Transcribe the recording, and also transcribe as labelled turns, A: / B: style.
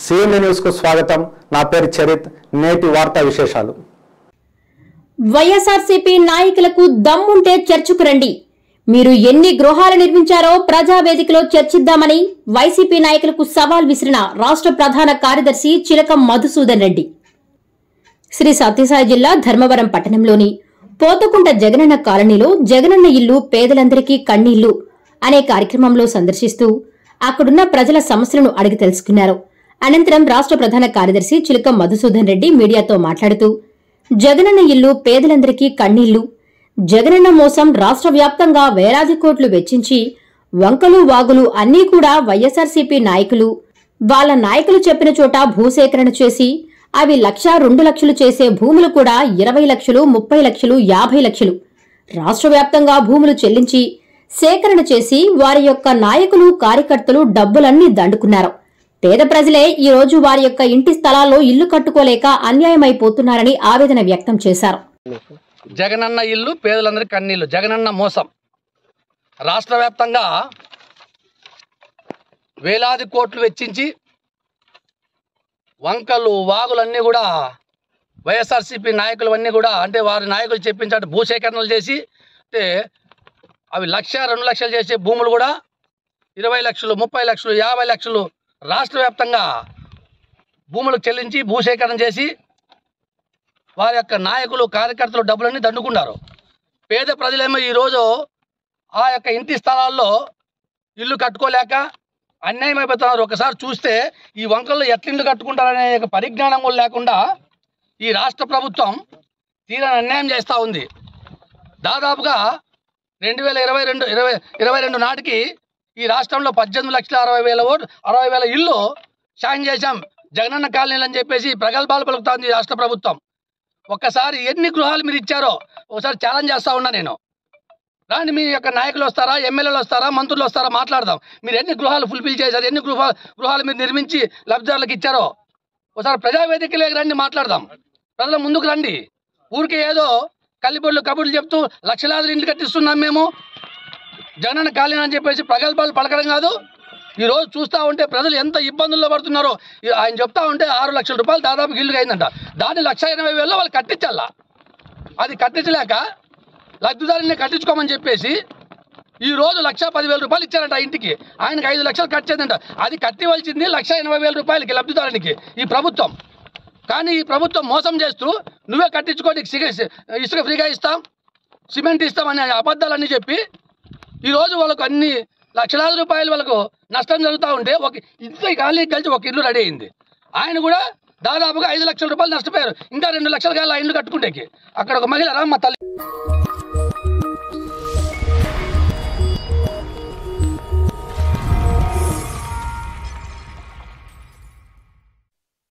A: CMD న్యూస్కు స్వాగతం నా పేరు చరిత్ నేటి వార్తా విశేషాలు
B: వైఎస్ఆర్సీపీ నాయకులకు దమ్ముంటే చర్చకు రండి మీరు ఎన్ని గృహాలు నిర్మించారో ప్రజావేదికలో చర్చిద్దామని వైసీపీ నాయకులకు సవాల్ విసిరిన రాష్ట్ర ప్రధాన కార్యదర్శి చిలకం మధుసూదన్ రెడ్డి శ్రీ సత్యసాయి జిల్లా ధర్మవరం పట్టణంలోని పోతకుంట జగనన్న కాలనీలో జగనన్న ఇల్లు పేదలందరికీ కన్నీళ్లు అనే కార్యక్రమంలో సందర్శిస్తూ అక్కడున్న ప్రజల సమస్యలను అడిగి తెలుసుకున్నారు అనంతరం రాష్ట్ర ప్రధాన కార్యదర్శి చిలకం మధుసూదన్ రెడ్డి మీడియాతో మాట్లాడుతూ జగనన్న ఇల్లు పేదలందరికీ కన్నీళ్లు జగనన్న మోసం రాష్ట్ర వ్యాప్తంగా వేలాది కోట్లు వెచ్చించి వంకలు వాగులు అన్నీ కూడా వైఎస్ఆర్సీపీ నాయకులు వాళ్ళ నాయకులు చెప్పిన చోట భూసేకరణ చేసి అవి లక్ష రెండు లక్షలు చేసే భూములు కూడా ఇరవై లక్షలు ముప్పై లక్షలు యాభై లక్షలు రాష్ట్ర వ్యాప్తంగా భూములు చెల్లించి సేకరణ చేసి వారి యొక్క నాయకులు కార్యకర్తలు డబ్బులన్నీ దండుకున్నారు పేద ప్రజలే ఈ రోజు వారి యొక్క ఇంటి స్థలాల్లో ఇల్లు కట్టుకోలేక అన్యాయమైపోతున్నారని ఆవేదన వ్యక్తం చేశారు
C: జగనన్న ఇల్లు పేదలందరికీ కన్నీళ్ళు జగనన్న మోసం రాష్ట్ర వ్యాప్తంగా వేలాది కోట్లు వెచ్చించి వంకలు వాగులన్నీ కూడా వైఎస్ఆర్సీపీ నాయకులు కూడా అంటే వారి నాయకులు చెప్పించాడు భూసేకరణలు చేసి అంటే అవి లక్ష రెండు లక్షలు చేసే భూములు కూడా ఇరవై లక్షలు ముప్పై లక్షలు యాభై లక్షలు రాష్ట్ర వ్యాప్తంగా భూములకు చెల్లించి భూసేకరణ చేసి వారి యొక్క నాయకులు కార్యకర్తలు డబ్బులన్నీ దండుకున్నారు పేద ప్రజలేమో ఈరోజు ఆ యొక్క ఇంటి స్థలాల్లో ఇల్లు కట్టుకోలేక అన్యాయం అయిపోతున్నారు ఒకసారి చూస్తే ఈ వంకల్లో ఎట్ల ఇల్లు కట్టుకుంటారనే యొక్క పరిజ్ఞానం కూడా లేకుండా ఈ రాష్ట్ర ప్రభుత్వం తీరని అన్యాయం చేస్తూ ఉంది దాదాపుగా రెండు వేల ఇరవై రెండు ఇరవై ఇరవై రెండు నాటికి ఈ రాష్ట్రంలో పద్దెనిమిది లక్షల అరవై వేల ఓటు అరవై వేల ఇల్లు సాయం చేశాం జగనన్న కాలనీలు అని చెప్పేసి ప్రగల్భాలు పలుకుతోంది ఈ రాష్ట్ర ప్రభుత్వం ఒక్కసారి ఎన్ని గృహాలు మీరు ఇచ్చారో ఒకసారి ఛాలెంజ్ చేస్తా ఉన్నా నేను రాండి మీ యొక్క నాయకులు వస్తారా ఎమ్మెల్యేలు వస్తారా మంత్రులు వస్తారా మాట్లాడదాం మీరు ఎన్ని గృహాలు ఫుల్ఫిల్ చేశారు ఎన్ని గృహ గృహాలు మీరు నిర్మించి లబ్ధిదారులకు ఇచ్చారో ఒకసారి ప్రజావేదికలోకి రండి మాట్లాడదాం ప్రజల ముందుకు రండి ఊరికే ఏదో కల్లిబొడ్లు కబుర్లు చెప్తూ లక్షలాది ఇండ్లు కట్టిస్తున్నాం మేము జగనన్న కాలనీ అని చెప్పేసి ప్రగల్భాలు పలకడం కాదు ఈ రోజు చూస్తూ ఉంటే ప్రజలు ఎంత ఇబ్బందుల్లో పడుతున్నారో ఈ ఆయన చెప్తా ఉంటే ఆరు లక్షల రూపాయలు దాదాపు ఇల్లు అయిందంట దాన్ని లక్ష ఎనభై వేలలో వాళ్ళు కట్టించాలా అది కట్టించలేక లబ్ధిదారుని కట్టించుకోమని చెప్పేసి ఈ రోజు లక్ష పదివేల రూపాయలు ఇచ్చారంట ఆ ఇంటికి ఆయనకి ఐదు లక్షలు ఖర్చు అయిందంట అది కట్టివలసింది లక్ష ఎనభై వేల రూపాయలకి లబ్ధిదారునికి ఈ ప్రభుత్వం కానీ ఈ ప్రభుత్వం మోసం చేస్తూ నువ్వే కట్టించుకో నీకు సిగ ఇసుక ఫ్రీగా ఇస్తాం సిమెంట్ ఇస్తాం అనే అబద్ధాలన్నీ చెప్పి ఈరోజు వాళ్ళకు అన్ని లక్షలాది రూపాయలు వాళ్ళకు నష్టం జరుగుతూ ఉంటే ఒక ఇంట్లో ఖాళీ కలిసి ఒక ఇల్లు రెడీ అయింది ఆయన కూడా దాదాపుగా ఐదు లక్షల రూపాయలు నష్టపోయారు ఇంకా రెండు లక్షల కాల ఇల్లు కట్టుకుంటేకి అక్కడ ఒక మహిళ రామ్మ తల్లి